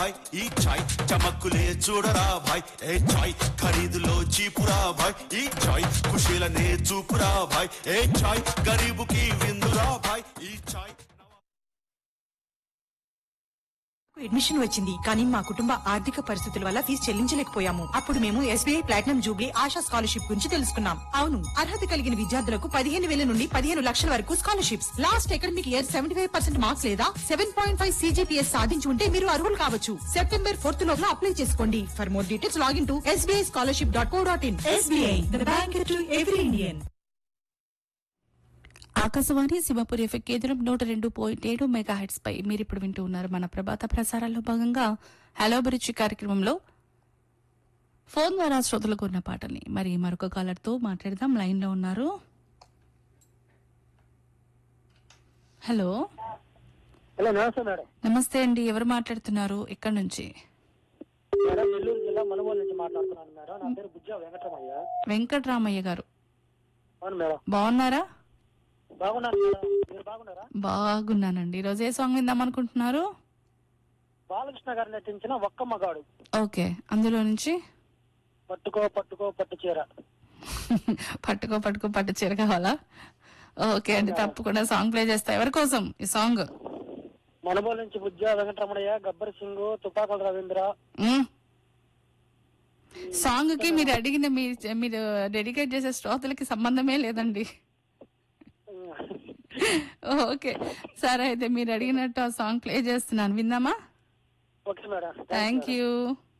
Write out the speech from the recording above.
భాయ్ ఈ చాయ్ చమక్కులే చూడరా భాయ్ ఏ చాయ్ ఖరీదులో చీపురా భాయ్ ఈ చాయ్ ఖుషీలనే చూపురా భాయ్ ఏ చాయ్ గరీబుకి విందురా భాయ్ ఈ చాయ్ అడ్మిషన్ వచ్చింది కానీ మా కుటుంబ ఆర్థిక పరిస్థితుల వల్ల ఫీజు చెల్లించలేకపోయాము అప్పుడు మేము SBI platinum jubilee Asha scholarship గురించి తెలుసుకున్నాం అవును అర్హత కలిగిన విద్యార్థులకు పదిహేను వేల నుండి పదిహేను లక్షల వరకు scholarships last academic year seventy five percent marks లేదా సెవెన్ పాయింట్ ఫైవ్ సీజీపీఎస్ సాధించి ఉంటే మీరు అర్హులు కావచ్చు సెప్టెంబర్ ఫోర్త్ లోపల అప్లై చేసుకోండి for more details login to SBI scholarship dot co dot in SBI bank to every Indian Akashvani Simhapuri FM కేంద్రం నూట రెండు పాయింట్ ఏడు మెగా హెడ్స్ పై మీరు ఇప్పుడు వింటూ ఉన్నారు మన ప్రభాత ప్రసారాల్లో భాగంగా హలో అభిరుచి కార్యక్రమంలో ఫోన్ ద్వారా శ్రోతలకు ఉన్న పాటని మరి మరొక కాలర్ తో మాట్లాడదాం లైన్ లో ఉన్నారు హలో హలో నమస్తే మేడం నమస్తే అండి ఎవరు మాట్లాడుతున్నారు ఎక్కడి నుంచి మేడం నెల్లూరు జిల్లా మనుగోలు నుంచి మాట్లాడుతున్నాను మేడం నా పేరు బుజ్జా వెంకటరమయ్య వెంకట్రామయ్య గారు అవును మేడం బాగున్నారా బాగున్నాను మేడం మీరు బాగున్నారా బాగున్నానండి ఈరోజు ఏ సాంగ్ విందాం అనుకుంటున్నారు బాలకృష్ణ గారు నటించిన ఒక్క మగాడు ఓకే అందులో నుంచి పట్టుకో పట్టుకో పట్టు చీర పట్టుకో పట్టుకో పట్టు చీర కావాలా ఓకే అండి తప్పకుండా సాంగ్ ప్లే చేస్తా ఎవరి కోసం ఈ సాంగ్ మనుగోలు నుంచి బుజ్జా వెంకటరమణయ్య గబ్బర్ సింగ్ తుపాకుల రవీంద్ర మ్మ్. సాంగ్ కి మీరు అడిగిన మీ మీరు డెడికేట్ చేసే శ్రోతలకి సంబంధమే లేదండి ఓకే సరే అయితే మీరు అడిగినట్టు ఆ సాంగ్ ప్లే చేస్తున్నాను విందామా ఓకే మేడం థ్యాంక్ యూ